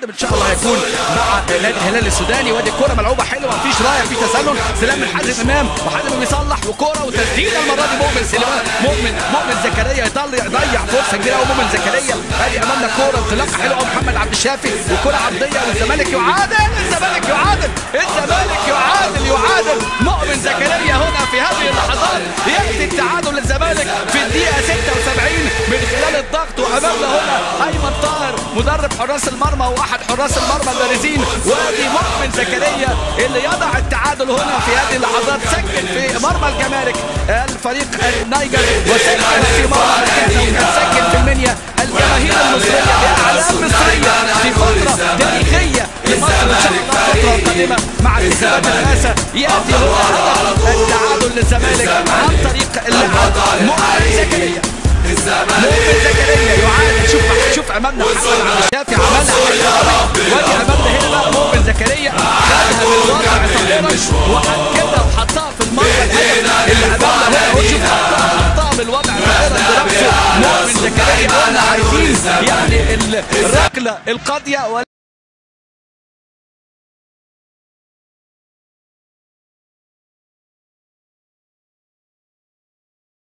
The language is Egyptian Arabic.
القادم ان شاء الله هيكون مع نادي الهلال السوداني وادي الكره ملعوبه حلوه مفيش رايه في تسلل سلام من حازم امام وحازم بيصلح وكوره وتسديده المره دي مؤمن سليمان مؤمن مؤمن زكريا يطلع يضيع فرصه كبيره قوي مؤمن زكريا ادي امامنا كوره انطلاقه حلوه قوي محمد عبد الشافي وكره عرضيه والزمالك يعادل الزمالك يعادل الزمالك يعادل يعادل مؤمن زكريا هنا في هذه اللحظات ياتي التعادل للزمالك في الدقيقه 76 من خلال الضغط وامامنا هنا ايمن طاهر مدرب حراس المرمى واحد حراس المرمى البارزين وادي مؤمن زكريا اللي يضع التعادل هنا في هذه اللحظات سجل في مرمى الجمارك الفريق النيجر وسجل في مرمى مكانه سجل في المنيا الجماهير المصريه باعلام مصريه في فتره تاريخيه لمصر ان شاء الله الفتره القادمه مع انتخابات الرئاسه ياتي هنا هدف التعادل للزمالك عن طريق اللاعب مؤمن زكريا مؤمن زكريا يعادل شوف شوف امامنا محمد عبد الشافي عملها وادي امامنا هنا بقى مؤمن زكريا خدها بالوضع طاهرا واكدها وحطها في المرمى الهدف اللي امامنا هنا اهو شوف حطها حطها بالوضع طاهرا بنفسه مؤمن زكريا قلنا عايزين يعني الركله القاضيه